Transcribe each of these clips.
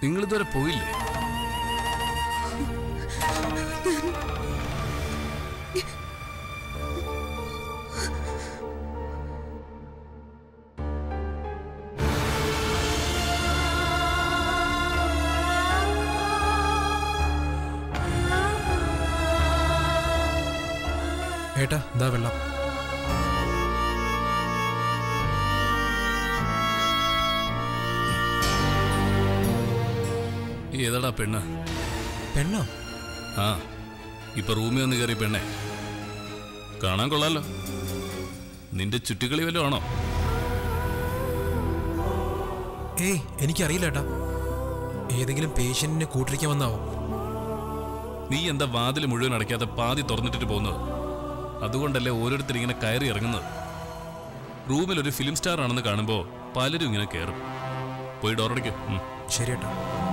നിങ്ങൾ ഇതുവരെ പോയില്ലേ ഏട്ടാ ഇതാ വെള്ളം ഏതാടാ പെണ്ണ് പെണ്ണോ ആ ഇപ്പൊ റൂമിൽ വന്ന് കയറി പെണ്ണെ കാണാൻ കൊള്ളാലോ നിന്റെ ചുറ്റിക്കളി വല്ലതും ആണോ ഏയ് എനിക്കറിയില്ല ഏട്ടാ ഏതെങ്കിലും പേഷ്യന്റിനെ കൂട്ടിരിക്കാൻ വന്നാവോ നീ എന്താ വാതിൽ മുഴുവൻ അടയ്ക്കാതെ പാതി തുറന്നിട്ടിട്ട് പോകുന്നത് അതുകൊണ്ടല്ലേ ഓരോരുത്തർ ഇങ്ങനെ കയറി ഇറങ്ങുന്നത് റൂമിൽ ഒരു ഫിലിം സ്റ്റാർ ആണെന്ന് കാണുമ്പോൾ പലരും ഇങ്ങനെ കയറും പോയി ഡോറടിക്കും ശരി ഏട്ടാ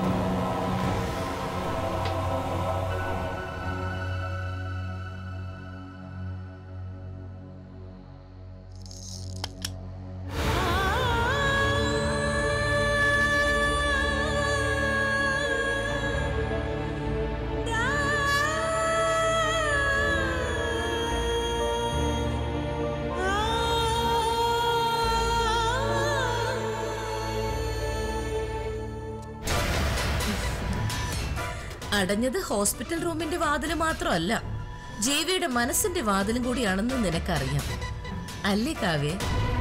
അടഞ്ഞത് ഹോസ്പിറ്റൽ റൂമിന്റെ വാതില് മാത്രമല്ല ജേവിയുടെ മനസ്സിന്റെ വാതിലും കൂടിയാണെന്ന് നിനക്കറിയാം അല്ലേ കാവ്യ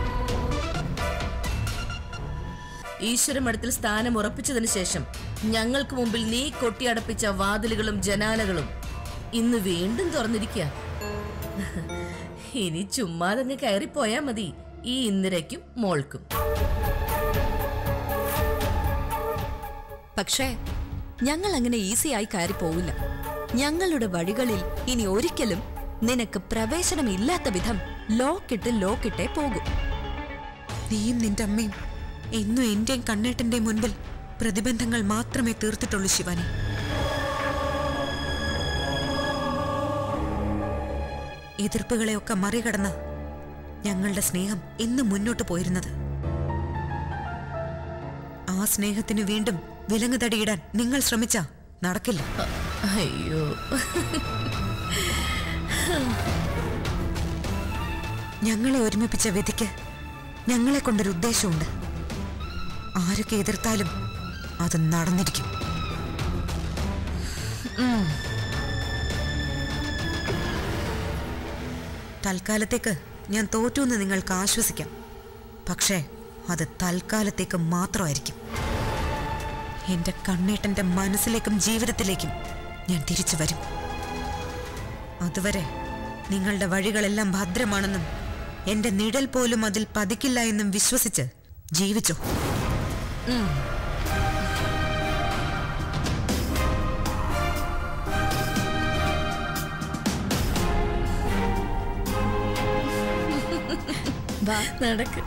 ഈശ്വരമഠത്തിൽ സ്ഥാനം ഉറപ്പിച്ചതിന് ശേഷം ഞങ്ങൾക്ക് മുമ്പിൽ നീ കൊട്ടിയടപ്പിച്ച വാതിലുകളും ജനാലകളും ഇന്ന് വീണ്ടും തുറന്നിരിക്കുക ഇനി ചുമ്മാതങ്ങ് കയറിപ്പോയാ മതി ഈ ഇന്ദിരയ്ക്കും മോൾക്കും പക്ഷേ ഞങ്ങൾ അങ്ങനെ ഈസിയായി കയറി പോവില്ല ഞങ്ങളുടെ വഴികളിൽ ഇനി ഒരിക്കലും നിനക്ക് പ്രവേശനമില്ലാത്ത വിധം ലോക്കിട്ട് ലോക്കിട്ടേ പോകും നീയും നിന്റെ അമ്മയും എന്നും എന്റെയും കണ്ണേട്ടന്റെയും മുൻപിൽ പ്രതിബന്ധങ്ങൾ മാത്രമേ തീർത്തിട്ടുള്ളൂ ശിവാനി എതിർപ്പുകളെയൊക്കെ മറികടന്ന് ഞങ്ങളുടെ സ്നേഹം എന്നും മുന്നോട്ട് പോയിരുന്നത് ആ സ്നേഹത്തിന് വീണ്ടും വിലങ്ങുതടിയിടാൻ നിങ്ങൾ ശ്രമിച്ച നടക്കില്ല അയ്യോ ഞങ്ങളെ ഒരുമിപ്പിച്ച വിധിക്ക് ഞങ്ങളെ കൊണ്ടൊരു ഉദ്ദേശമുണ്ട് ആരൊക്കെ എതിർത്താലും അത് നടന്നിരിക്കും തൽക്കാലത്തേക്ക് ഞാൻ തോറ്റു എന്ന് നിങ്ങൾക്ക് ആശ്വസിക്കാം പക്ഷേ അത് തൽക്കാലത്തേക്ക് മാത്രമായിരിക്കും എന്റെ കണ്ണേട്ടന്റെ മനസ്സിലേക്കും ജീവിതത്തിലേക്കും ഞാൻ തിരിച്ചു വരും അതുവരെ നിങ്ങളുടെ വഴികളെല്ലാം ഭദ്രമാണെന്നും എന്റെ നിഴൽ പോലും അതിൽ പതിക്കില്ല എന്നും വിശ്വസിച്ച് ജീവിച്ചോ വാ നടക്ക്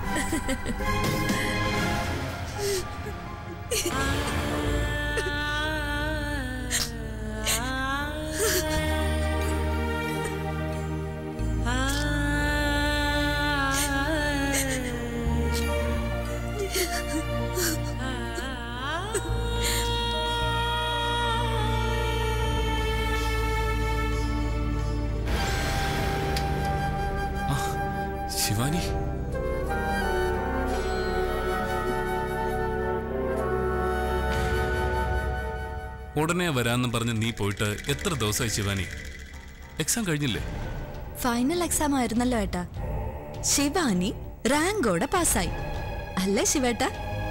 ശിവാനി ഉടനെ വരാമെന്ന് പറഞ്ഞ് നീ പോയിട്ട് എത്ര ദിവസമായി ശിവാനി എക്സാം കഴിഞ്ഞില്ലേ ഫൈനൽ എക്സാം ആയിരുന്നല്ലോ ഏട്ടാ ശിവാനി റാങ്കോടെ പാസ്സായി അല്ലേ ശിവേട്ട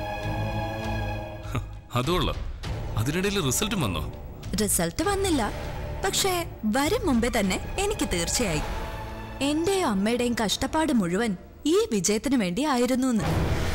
അതുകൊള്ളാം അതിനിടയിൽ റിസൾട്ടും വന്നോ റിസൾട്ട് വന്നില്ല പക്ഷേ വരും മുമ്പേ തന്നെ എനിക്ക് തീർച്ചയായി എന്റെയും അമ്മയുടെയും കഷ്ടപ്പാട് മുഴുവൻ ഈ വിജയത്തിനു വേണ്ടി ആയിരുന്നു എന്ന്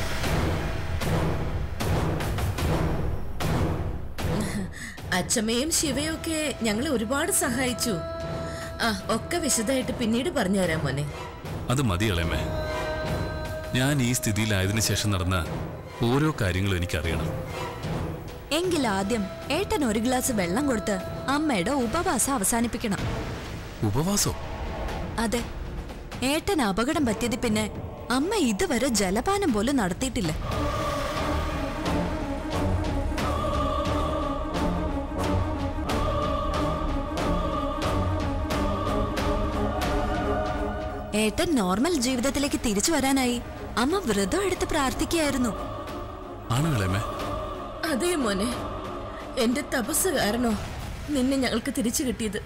അച്ഛമ്മയും ശിവയും ഒക്കെ ഞങ്ങളെ ഒരുപാട് സഹായിച്ചു ആ ഒക്കെ വിശദമായിട്ട് പിന്നീട് പറഞ്ഞുതരാം മോനെ അത് മതി ഇളയമേ ഞാൻ ഈ സ്ഥിതിയിലായതിനു ശേഷം നടന്ന ഓരോ കാര്യങ്ങളും എനിക്കറിയണം എങ്കിൽ ആദ്യം ഏട്ടൻ ഒരു ഗ്ലാസ് വെള്ളം കൊടുത്ത് അമ്മയുടെ ഉപവാസം അവസാനിപ്പിക്കണം ഉപവാസോ അതെ ഏട്ടൻ അപകടം പറ്റിയത് പിന്നെ അമ്മ ഇതുവരെ ജലപാനം പോലും നടത്തിയിട്ടില്ല ഏട്ടൻ നോർമൽ ജീവിതത്തിലേക്ക് തിരിച്ചു വരാനായി അമ്മ വ്രതം എടുത്ത് പ്രാർത്ഥിക്കുകയായിരുന്നു ആണ് ഇളയമേ അതേ മോനെ എന്റെ തപസ് കാരണോ നിന്നെ ഞങ്ങൾക്ക് തിരിച്ചു കിട്ടിയത്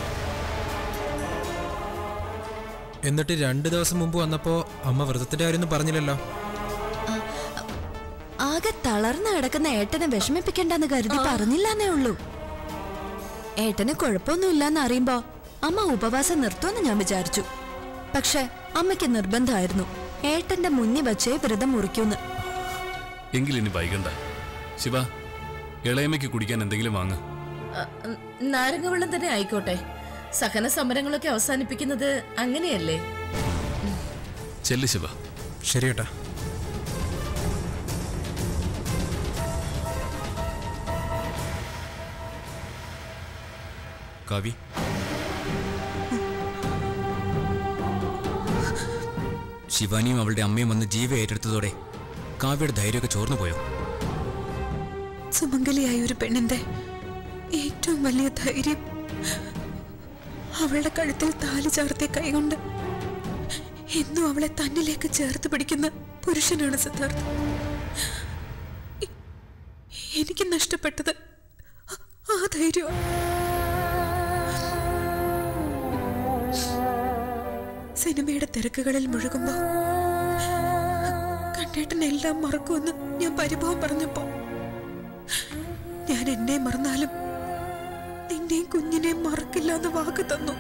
എന്നിട്ട് രണ്ട് ദിവസം മുമ്പ് വന്നപ്പോ അമ്മ വ്രതത്തിന്റെ കാര്യമൊന്നും പറഞ്ഞില്ലല്ലോ ആകെ തളർന്നു കിടക്കുന്ന ഏട്ടനെ വിഷമിപ്പിക്കണ്ടെന്ന് കരുതി പറഞ്ഞില്ലെന്നേ ഉള്ളൂ ഏട്ടന് കുഴപ്പമൊന്നുമില്ലെന്ന് അറിയുമ്പോ അമ്മ ഉപവാസം നിർത്തുമെന്ന് ഞാൻ വിചാരിച്ചു പക്ഷെ അമ്മയ്ക്ക് നിർബന്ധമായിരുന്നു ഏട്ടന്റെ മുന്നിൽ വച്ചേ വ്രതം മുറിക്കൂന്ന് എങ്കിലിനി വൈകണ്ട ശിവ ഇളയമ്മയ്ക്ക് കുടിക്കാൻ എന്തെങ്കിലും വാങ്ങ് അ, ഉം, നാരങ്ങ വെള്ളം തന്നെ ആയിക്കോട്ടെ സഹന സമരങ്ങളൊക്കെ അവസാനിപ്പിക്കുന്നത് അങ്ങനെയല്ലേ ചെല്ലു ശിവ ശരി ഏട്ടാ കാവ്യ ശിവാനിയും അവളുടെ അമ്മയും വന്ന് ജീവ ഏറ്റെടുത്തതോടെ കാവ്യയുടെ ധൈര്യമൊക്കെ ചോർന്നു പോയോ സുമംഗലിയായ ഒരു പെണ്ണിന്റെ ഏറ്റവും വലിയ ധൈര്യം അവളുടെ കഴുത്തിൽ താലി ചാർത്തിയ കൈകൊണ്ട് എന്നും അവളെ തന്നിലേക്ക് ചേർത്ത് പിടിക്കുന്ന പുരുഷനാണ് സിദ്ധാർത്ഥ എ- എനിക്ക് നഷ്ടപ്പെട്ടത് ആ- ആ ധൈര്യമാണ് സിനിമയുടെ തിരക്കുകളിൽ മുഴുകുമ്പോ കണ്ടേട്ടനെല്ലാം മറക്കുമെന്ന് ഞാൻ പരിഭവം പറഞ്ഞപ്പോ ഞാൻ എന്നെ മറന്നാലും നിന്നെയും കുഞ്ഞിനെയും മറക്കില്ല എന്ന് വാക്ക് തന്നു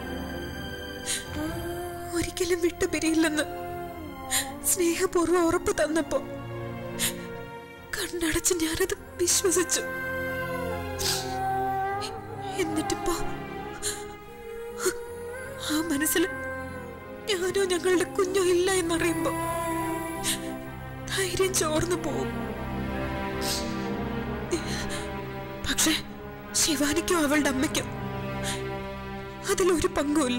ഒരിക്കലും വിട്ടുപിരിയില്ലെന്ന് സ്നേഹപൂർവ്വം ഉറപ്പ് തന്നപ്പോ കണ്ണടച്ച് ഞാനത് വിശ്വസിച്ചു എന്നിട്ടിപ്പോ ആ മനസ്സിൽ ഞാനോ ഞങ്ങളുടെ കുഞ്ഞോ ഇല്ല എന്നറിയുമ്പോ ധൈര്യം ചോർന്നു പോവും പക്ഷേ ശിവാനിക്കോ അവളുടെ അമ്മയ്ക്കോ അതിലൊരു പങ്കുമില്ല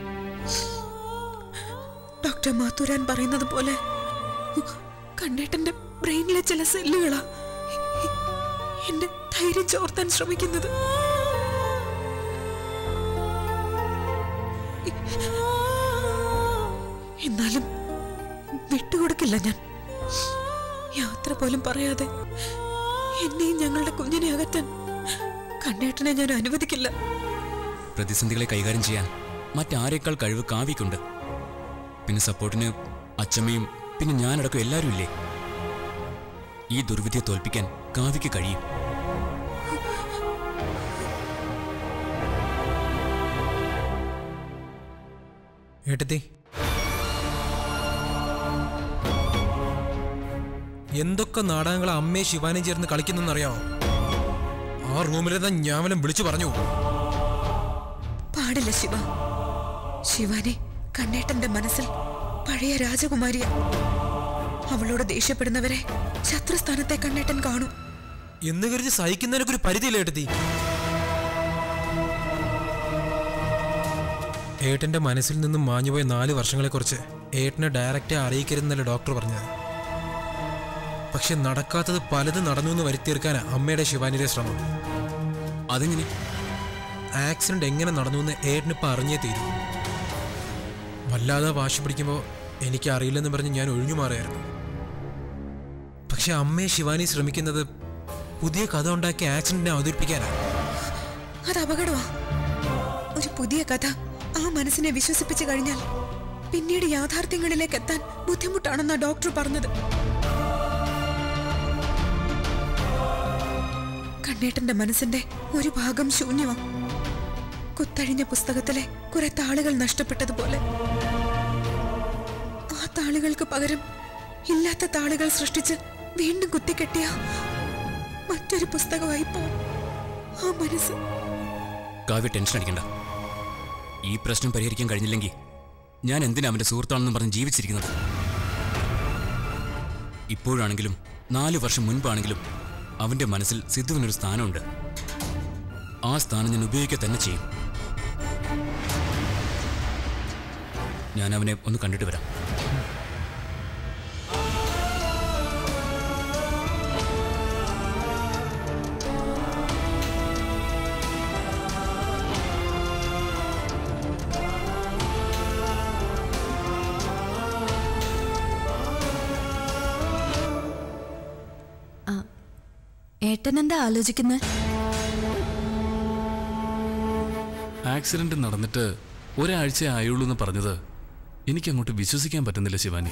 ഡോക്ടർ മാത്തൂരാൻ പറയുന്നത് പോലെ കണ്ണേട്ടന്റെ ബ്രെയിനിലെ ചില സെല്ലുകളാ എന്റെ ധൈര്യം ചോർത്താൻ ശ്രമിക്കുന്നത് എന്നാലും വിട്ടുകൊടുക്കില്ല ഞാൻ യാത്ര പോലും പറയാതെ എന്നെയും ഞങ്ങളുടെ കുഞ്ഞിനെ അകറ്റാൻ കണ്ണേട്ടനെ ഞാൻ അനുവദിക്കില്ല പ്രതിസന്ധികളെ കൈകാര്യം ചെയ്യാൻ മറ്റാരേക്കാൾ കഴിവ് കാവ്യക്കുണ്ട് പിന്നെ സപ്പോർട്ടിന് അച്ചമ്മയും പിന്നെ ഞാനടക്കം എല്ലാവരും ഇല്ലേ ഈ ദുർവിധിയെ തോൽപ്പിക്കാൻ കാവ്യക്ക് കഴിയും ഏട്ടത്തി എന്തൊക്കെ നാടകങ്ങൾ അമ്മയെ ശിവാനും ചേർന്ന് കളിക്കുന്നെന്നറിയാമോ ആ റൂമിലിരുന്ന ഞാൻ വല്ലതും വിളിച്ചു പറഞ്ഞു പാടില്ല ശിവ ശിവാനെ കണ്ണേട്ടന്റെ മനസ്സിൽ പഴയ രാജകുമാരിയ അവളോട് ദേഷ്യപ്പെടുന്നവരെ ശത്രുസ്ഥാനത്തെ കണ്ണേട്ടൻ കാണും എന്ന് കരുതി സഹിക്കുന്നതിനൊക്കെ ഒരു പരിധിയില്ല ഏട്ടത്തി ഏട്ടന്റെ മനസ്സിൽ നിന്നും മാഞ്ഞുപോയ നാല് വർഷങ്ങളെക്കുറിച്ച് ഏട്ടനെ ഡയറക്റ്റ് അറിയിക്കരുതെന്നല്ല ഡോക്ടർ പറഞ്ഞത് പക്ഷെ നടക്കാത്തത് പലതും നടന്നു എന്ന് വരുത്തിയെടുക്കാനാ അമ്മയുടെ ശിവാനിയുടെ ശ്രമം അതെങ്ങനെ ആക്സിഡന്റ് എങ്ങനെ നടന്നു എന്ന് ഏട്ടനിപ്പോൾ അറിഞ്ഞേ തീരൂ വല്ലാതെ വാശി പിടിക്കുമ്പോൾ എനിക്ക് അറിയില്ലെന്ന് പറഞ്ഞ് ഞാൻ ഒഴിഞ്ഞു മാറിയായിരുന്നു പക്ഷെ അമ്മയെ ശിവാനി ശ്രമിക്കുന്നത് പുതിയ കഥ ഉണ്ടാക്കി ആക്സിഡന്റിനെ അവതരിപ്പിക്കാനാണ് അത് അപകടമാ ഒരു പുതിയ കഥ ആ മനസ്സിനെ വിശ്വസിപ്പിച്ചു കഴിഞ്ഞാൽ പിന്നീട് യാഥാർത്ഥ്യങ്ങളിലേക്ക് എത്താൻ ബുദ്ധിമുട്ടാണെന്നാ ഡോക്ടർ പറഞ്ഞത് കണ്ണേട്ടന്റെ മനസ്സിന്റെ ഒരു ഭാഗം ശൂന്യമാ കുത്തഴിഞ്ഞ പുസ്തകത്തിലെ കുറെ താളുകൾ നഷ്ടപ്പെട്ടതുപോലെ ആ താളുകൾക്ക് പകരം ഇല്ലാത്ത താളുകൾ സൃഷ്ടിച്ച് വീണ്ടും കുത്തിക്കെട്ടിയ മറ്റൊരു പുസ്തകമായി പോവും ആ മനസ്സ് കാവ്യ ടെൻഷൻ അടിക്കണ്ട ഈ പ്രശ്നം പരിഹരിക്കാൻ കഴിഞ്ഞില്ലെങ്കിൽ ഞാൻ എന്തിനാ അവന്റെ സുഹൃത്താണെന്ന് പറഞ്ഞ് ജീവിച്ചിരിക്കുന്നത് ഇപ്പോഴാണെങ്കിലും നാലു വർഷം മുൻപാണെങ്കിലും അവന്റെ മനസ്സിൽ സിദ്ധുവിനൊരു സ്ഥാനമുണ്ട് ആ സ്ഥാനം ഞാൻ ഉപയോഗിക്കുക തന്നെ ചെയ്യും ഞാൻ അവനെ ഒന്ന് കണ്ടിട്ട് വരാം ഏട്ടൻ എന്താ ആലോചിക്കുന്നത് ആക്സിഡന്റ് നടന്നിട്ട് ഒരാഴ്ച ആയുള്ളൂ എന്ന് പറഞ്ഞത് എനിക്കങ്ങോട്ട് വിശ്വസിക്കാൻ പറ്റുന്നില്ല ശിവാനി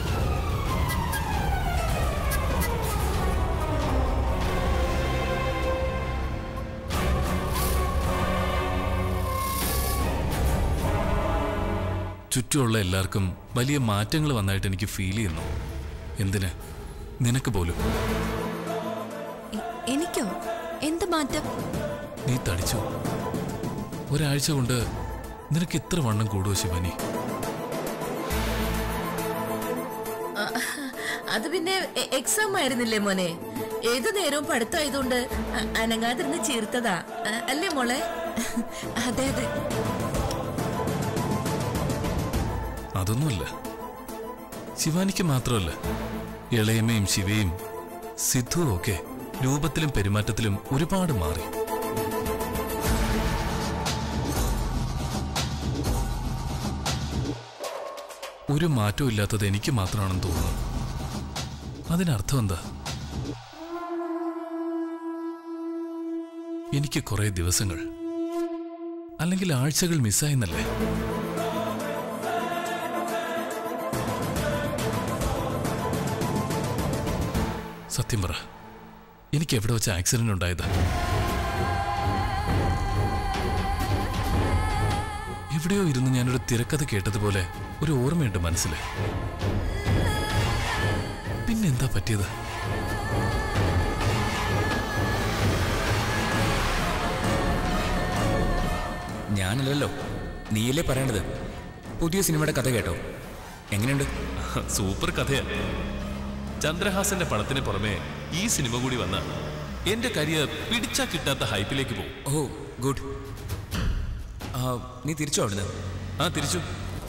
ചുറ്റുമുള്ള എല്ലാവർക്കും വലിയ മാറ്റങ്ങൾ വന്നായിട്ട് എനിക്ക് ഫീൽ ചെയ്യുന്നു എന്തിന് നിനക്ക് പോലും എ- എനിക്കോ എന്ത് മാറ്റം നീ തടിച്ചു ഒരാഴ്ച കൊണ്ട് നിനക്ക് ഇത്ര വണ്ണം കൂടുവോ ശിവാനി അത് പിന്നെ എ- എക്സാം ആയിരുന്നില്ലേ മോനെ ഏതു നേരവും പഠിത്തമായതുകൊണ്ട് അ- അനങ്ങാതിരുന്ന് ചീർത്തതാ അ- അല്ലേ മോളെ അതെ അതെ അതൊന്നുമല്ല ശിവാനിക്ക് മാത്രമല്ല ഇളയമ്മയും ശിവയും സിദ്ധുവും ഒക്കെ രൂപത്തിലും പെരുമാറ്റത്തിലും ഒരുപാട് മാറി ഒരു മാറ്റവും ഇല്ലാത്തത് എനിക്ക് മാത്രമാണെന്ന് തോന്നുന്നു അതിനർത്ഥം എന്താ എനിക്ക് കുറെ ദിവസങ്ങൾ അല്ലെങ്കിൽ ആഴ്ചകൾ മിസ്സായെന്നല്ലേ സത്യം പറ എനിക്ക് എവിടെ വെച്ച് ആക്സിഡന്റ് ഉണ്ടായത് എവിടെയോ ഇരുന്ന് ഞാനൊരു തിരക്കഥ കേട്ടതുപോലെ ഒരു ഓർമ്മയുണ്ട് മനസ്സിൽ പിന്നെന്താ പറ്റിയത് ഞാനല്ലല്ലോ നീയല്ലേ പറയണത് പുതിയ സിനിമയുടെ കഥ കേട്ടോ എങ്ങനെയുണ്ട് സൂപ്പർ കഥയാ ചന്ദ്രഹാസന്റെ പടത്തിന് പുറമെ ഈ സിനിമ കൂടി വന്ന എന്റെ കരിയർ പിടിച്ചാ കിട്ടാത്ത ഹൈപ്പിലേക്ക് പോകും ഓ ഗുഡ് ആ, നീ തിരിച്ചോ അവിടുന്ന് ആ തിരിച്ചു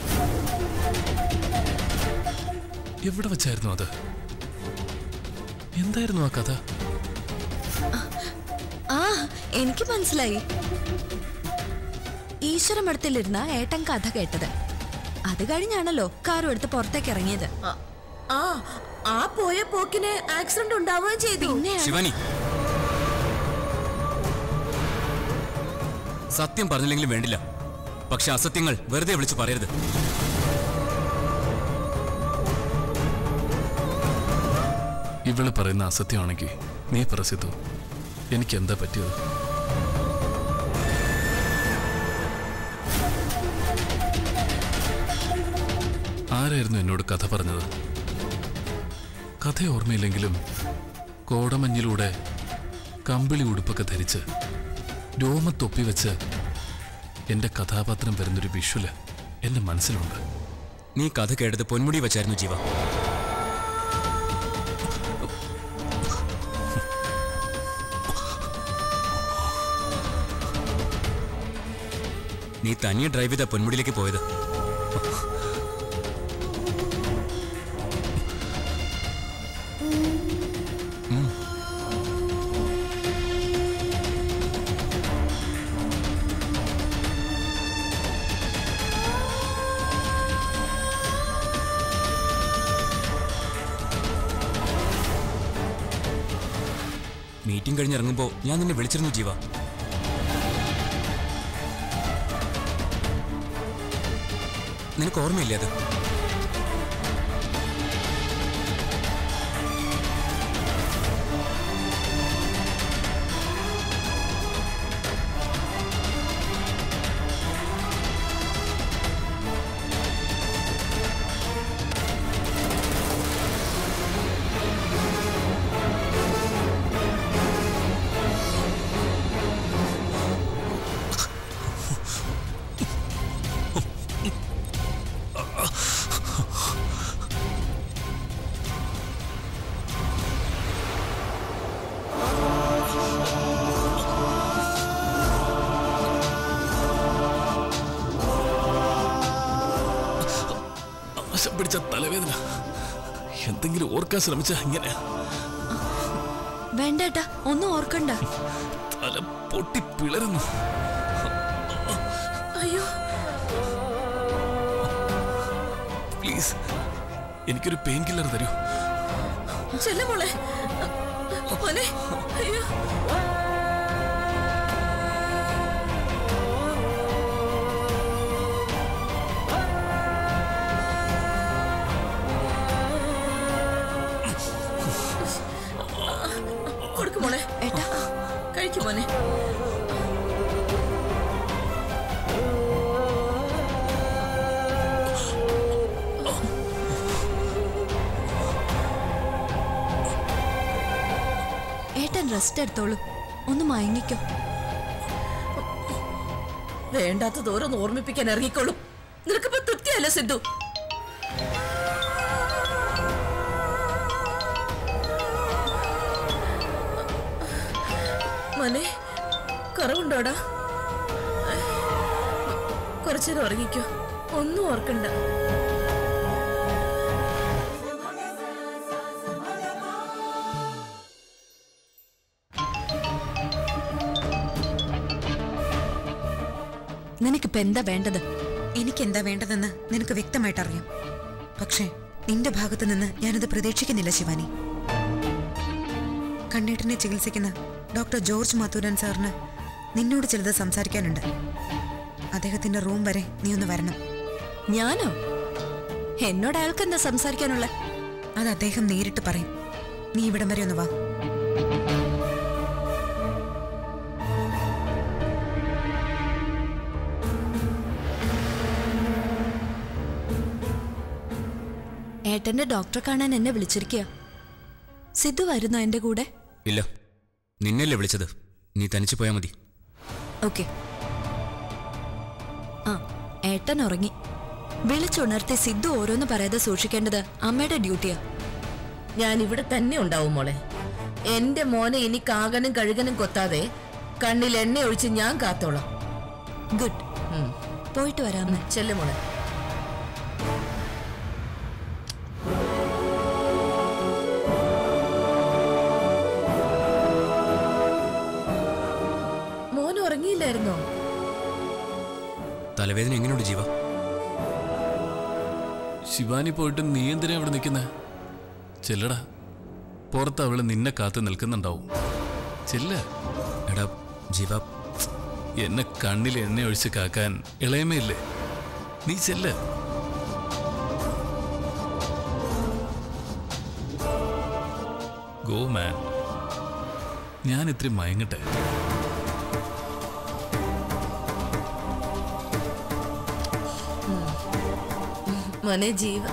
എവിടെ വെച്ചായിരുന്നു അത് എന്തായിരുന്നു ആ കഥ ആ എനിക്ക് മനസ്സിലായി ഈശ്വരമഠത്തിലിരുന്ന ഏട്ടൻ കഥ കേട്ടത് അത് കഴിഞ്ഞാണല്ലോ കാറും എടുത്ത് പുറത്തേക്ക് ഇറങ്ങിയത് അ- ആ ആ പോയ പോക്കിന് ആക്സിഡന്റ് ഉണ്ടാവുകയും ചെയ്തു പിന്നെ ശിവാനി സത്യം പറഞ്ഞില്ലെങ്കിലും വേണ്ടില്ല പക്ഷെ അസത്യങ്ങൾ വെറുതെ വിളിച്ചു പറയരുത് ഇവള് പറയുന്ന അസത്യമാണെങ്കിൽ നീ പ്രസിദ്ധു എനിക്ക് എന്താ പറ്റിയത് ആരായിരുന്നു എന്നോട് കഥ പറഞ്ഞത് കഥ ഓർമ്മയില്ലെങ്കിലും കോടമഞ്ഞിലൂടെ കമ്പിളി ഉടുപ്പൊക്കെ ധരിച്ച് രോമത്തൊപ്പി വെച്ച് എന്റെ കഥാപാത്രം വരുന്നൊരു വിഷ്വല് എന്റെ മനസ്സിലുണ്ട് നീ കഥ കേട്ടത് പൊന്മുടി വെച്ചായിരുന്നു ജീവ നീ തനിയെ ഡ്രൈവ് ചെയ്ത പൊന്മുടിയിലേക്ക് പോയത് മീറ്റിംഗ് കഴിഞ്ഞിറങ്ങുമ്പോൾ ഞാൻ നിന്നെ വിളിച്ചിരുന്നു ജീവ നിനക്ക് ഓർമ്മയില്ലേ അത് ആശം പിടിച്ച തലവേദന എന്തെങ്കിലും ഓർക്കാൻ ശ്രമിച്ച ഇങ്ങനെ വേണ്ട ഏട്ടാ ഒന്നും ഓർക്കണ്ട തല പൊട്ടി പിളരുന്നു അയ്യോ പ്ലീസ് എനിക്കൊരു പെയിൻ കില്ലർ തരൂ ചെല്ലു മോളെ മോനെ അയ്യോ കൊടുക്ക് മോളെ ഏട്ടാ കഴിക്കും മോനെ ഏട്ടൻ റെസ്റ്റ് എടുത്തോളൂ ഒന്ന് മയങ്ങിക്കോ വേണ്ടാത്ത ദൂരം ഓർമ്മിപ്പിക്കാൻ ഇറങ്ങിക്കോളും നിനക്കിപ്പോ തൃപ്തിയല്ല സിദ്ധു മോനെ കുറവുണ്ടോടാ കുറച്ചേരം ഉറങ്ങിക്കോ ഒന്നും ഓർക്കണ്ട നിനക്കിപ്പോ എന്താ വേണ്ടത് എനിക്ക് എന്താ വേണ്ടതെന്ന് നിനക്ക് വ്യക്തമായിട്ട് അറിയാം പക്ഷേ നിന്റെ ഭാഗത്തു നിന്ന് ഞാനത് പ്രതീക്ഷിക്കുന്നില്ല ശിവാനി കണ്ണേട്ടനെ ചികിത്സിക്കുന്ന ഡോക്ടർ ജോർജ് മാത്തൂരൻ സാറിന് നിന്നോട് ചിലത് സംസാരിക്കാനുണ്ട് അദ്ദേഹത്തിന്റെ റൂം വരെ നീ ഒന്ന് വരണം ഞാനോ എന്നോട് അയാൾക്ക് എന്താ സംസാരിക്കാനുള്ള അത് അദ്ദേഹം നേരിട്ട് പറയും നീ ഇവിടം വരെ ഒന്ന് വാ ഏട്ടന്റെ ഡോക്ടറെ കാണാൻ എന്നെ വിളിച്ചിരിക്കുക സിദ്ധു വരുന്നോ എന്റെ കൂടെ ഇല്ല നിന്നല്ലേ വിളിച്ചത് നീ തനിച്ച് പോയാൽ മതി ഓക്കെ ആ ഏട്ടൻ ഉറങ്ങി വിളിച്ചുണർത്തി സിദ്ധു ഓരോന്ന് പറയാതെ സൂക്ഷിക്കേണ്ടത് അമ്മയുടെ ഡ്യൂട്ടിയാ ഞാൻ ഇവിടെ തന്നെ ഉണ്ടാവും മോളെ എന്റെ മോനെ ഇനി കാകനും കഴുകനും കൊത്താതെ കണ്ണിൽ എണ്ണ ഒഴിച്ച് ഞാൻ കാത്തോളാം ഗുഡ് ഉം. പോയിട്ട് വരാമേ ചെല്ലു മോളെ മോൻ ഉറങ്ങിയില്ലായിരുന്നോ തലവേദന എങ്ങനെയുണ്ട് ജീവ ശിവാനി പോയിട്ട് നീ എന്തിനാ ഇവിടെ നിൽക്കുന്നേ ചെല്ലടാ പുറത്ത് അവള് നിന്നെ കാത്തു നിൽക്കുന്നുണ്ടാവും ചെല്ല എടാ ജീവ എന്നെ കണ്ണിൽ എണ്ണ ഒഴിച്ച് കാക്കാൻ ഇളയമയില്ലേ നീ ചെല്ല ഗോ മാൻ ഞാൻ ഇത്തിരി മയങ്ങട്ടെ മോനെ ജീവ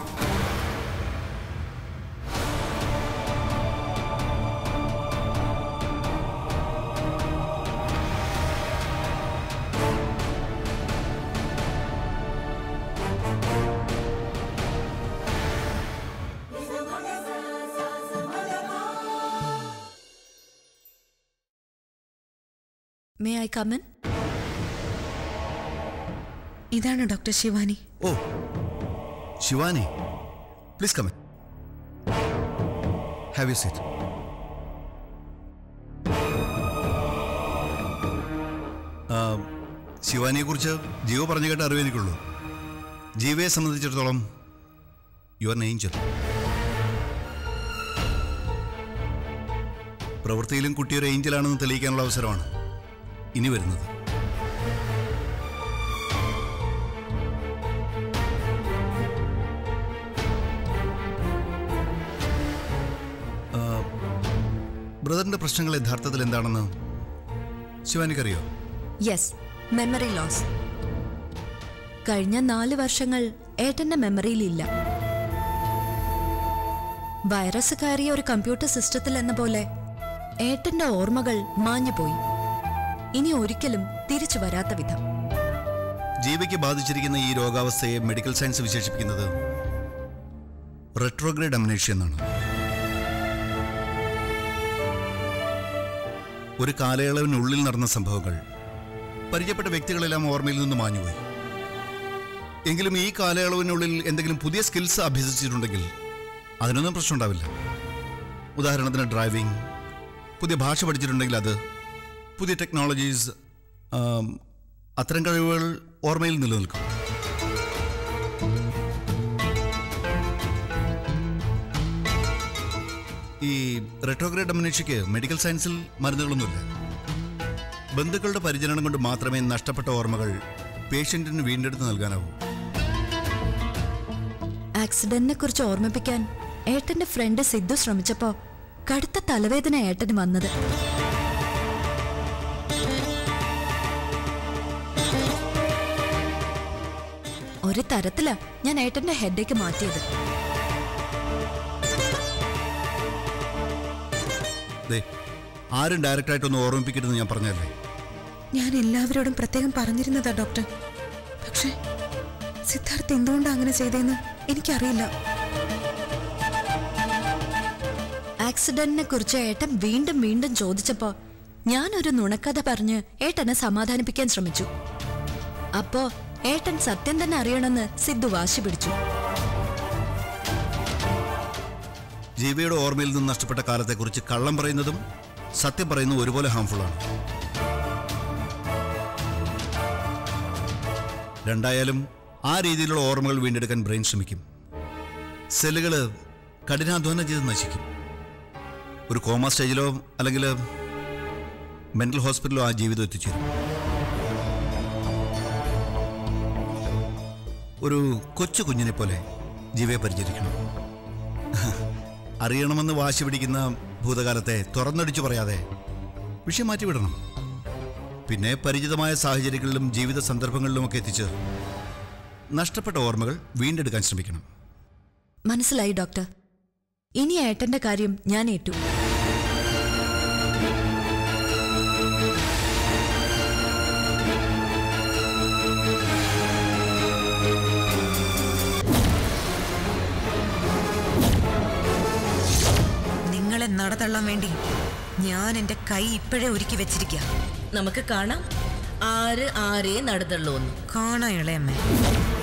മേ ഐ കമൻ ഇതാണ് ഡോക്ടർ ശിവാനി ഓ Shivani please come in have you seat ശിവാനിയെ കുറിച്ച് ജീവ പറഞ്ഞു കേട്ട അറിവ് എനിക്കുള്ളൂ ജീവയെ സംബന്ധിച്ചിടത്തോളം യു ആർ ഏഞ്ചൽ പ്രവൃത്തിയിലും കുട്ടി ഒരു ഏഞ്ചലാണെന്ന് തെളിയിക്കാനുള്ള അവസരമാണ് ഇനി വരുന്നത് ബ്രദറിന്റെ പ്രശ്നങ്ങൾ യഥാർത്ഥത്തിൽ എന്താണെന്ന് ശിവാനിക്കറിയോ യെസ് മെമ്മറി ലോസ് കഴിഞ്ഞ നാല് വർഷങ്ങൾ ഏട്ടന്റെ മെമ്മറിയിലില്ല വൈറസ് കയറിയ ഒരു കമ്പ്യൂട്ടർ സിസ്റ്റത്തിൽ എന്ന പോലെ ഏട്ടന്റെ ഓർമ്മകൾ മാഞ്ഞുപോയി ഇനി ഒരിക്കലും തിരിച്ചു വരാത്ത വിധം ജീവയ്ക്ക് ബാധിച്ചിരിക്കുന്ന ഈ രോഗാവസ്ഥയെ മെഡിക്കൽ സയൻസ് വിശേഷിപ്പിക്കുന്നത് റെട്രോഗ്രേഡ് അമനേഷ്യ എന്നാണ് ഒരു കാലയളവിനുള്ളിൽ നടന്ന സംഭവങ്ങൾ പരിചയപ്പെട്ട വ്യക്തികളെല്ലാം ഓർമ്മയിൽ നിന്ന് മാഞ്ഞുപോയി എങ്കിലും ഈ കാലയളവിനുള്ളിൽ എന്തെങ്കിലും പുതിയ സ്കിൽസ് അഭ്യസിച്ചിട്ടുണ്ടെങ്കിൽ അതിനൊന്നും പ്രശ്നമുണ്ടാവില്ല ഉദാഹരണത്തിന് ഡ്രൈവിംഗ് പുതിയ ഭാഷ പഠിച്ചിട്ടുണ്ടെങ്കിൽ അത് പുതിയ ടെക്നോളജീസ് ആം, അത്തരം കഴിവുകൾ ഓർമ്മയിൽ നിലനിൽക്കും ഈ റെട്രോഗ്രേഡ് അമനീഷയ്ക്ക് മെഡിക്കൽ സയൻസിൽ മരുന്നുകളൊന്നുമില്ല ബന്ധുക്കളുടെ പരിചരണം കൊണ്ട് മാത്രമേ നഷ്ടപ്പെട്ട ഓർമ്മകൾ പേഷ്യന്റിന് വീണ്ടെടുത്ത് നൽകാനാവൂ ആക്സിഡന്റിനെ കുറിച്ച് ഓർമ്മിപ്പിക്കാൻ ഏട്ടന്റെ ഫ്രണ്ട് സിദ്ധു ശ്രമിച്ചപ്പോ കടുത്ത തലവേദന ഏട്ടന് വന്നത് ഒരു തരത്തിലാ ഞാൻ ഏട്ടന്റെ ഹെഡേക്ക് മാറ്റിയത് ദേ ആരും ഡയറക്റ്റായിട്ടൊന്ന് ഓർമ്മിപ്പിക്കരുതെന്ന് ഞാൻ പറഞ്ഞല്ലേ ഞാൻ എല്ലാവരോടും പ്രത്യേകം പറഞ്ഞിരുന്നതാ ഡോക്ടർ പക്ഷേ സിദ്ധാർത്ഥ് എന്തുകൊണ്ടാണ് അങ്ങനെ ചെയ്തതെന്ന് എനിക്കറിയില്ല ആക്സിഡന്റിനെ കുറിച്ച് ഏട്ടൻ വീണ്ടും വീണ്ടും ചോദിച്ചപ്പോ ഞാനൊരു നുണക്കഥ പറഞ്ഞ് ഏട്ടനെ സമാധാനിപ്പിക്കാൻ ശ്രമിച്ചു അപ്പോ ഏട്ടൻ സത്യം തന്നെ അറിയണമെന്ന് സിദ്ധു വാശി പിടിച്ചു ജീവിയുടെ ഓർമ്മയിൽ നിന്ന് നഷ്ടപ്പെട്ട കാലത്തെക്കുറിച്ച് കള്ളം പറയുന്നതും സത്യം പറയുന്നതും ഒരുപോലെ ഹാംഫുൾ ആണ് രണ്ടായാലും ആ രീതിയിലുള്ള ഓർമ്മകൾ വീണ്ടെടുക്കാൻ ബ്രെയിൻ ശ്രമിക്കും സെല്ലുകൾ കഠിനാധ്വാനം ചെയ്ത് നശിക്കും ഒരു കോമ സ്റ്റേജിലോ അല്ലെങ്കിൽ മെന്റൽ ഹോസ്പിറ്റലിലോ ആ ജീവിതം എത്തിച്ചേരും ഒരു കൊച്ചു കുഞ്ഞിനെ പോലെ ജീവയെ പരിചരിക്കണം അറിയണമെന്ന് വാശി പിടിക്കുന്ന ഭൂതകാലത്തെ തുറന്നടിച്ചു പറയാതെ വിഷയം മാറ്റിവിടണം പിന്നെ പരിചിതമായ സാഹചര്യങ്ങളിലും ജീവിത സന്ദർഭങ്ങളിലുമൊക്കെ എത്തിച്ച് നഷ്ടപ്പെട്ട ഓർമ്മകൾ വീണ്ടെടുക്കാൻ ശ്രമിക്കണം മനസ്സിലായി ഡോക്ടർ ഇനി ഏട്ടന്റെ കാര്യം ഞാൻ ഏറ്റു നിങ്ങളെ നടതള്ളാൻ വേണ്ടി ഞാൻ എന്റെ കൈ ഇപ്പോഴേ ഒരുക്കി വെച്ചിരിക്കുക നമുക്ക് കാണാം ആര് ആരെ നടന്നുള്ളൂ എന്ന് കാണാ ഇളയമ്മേ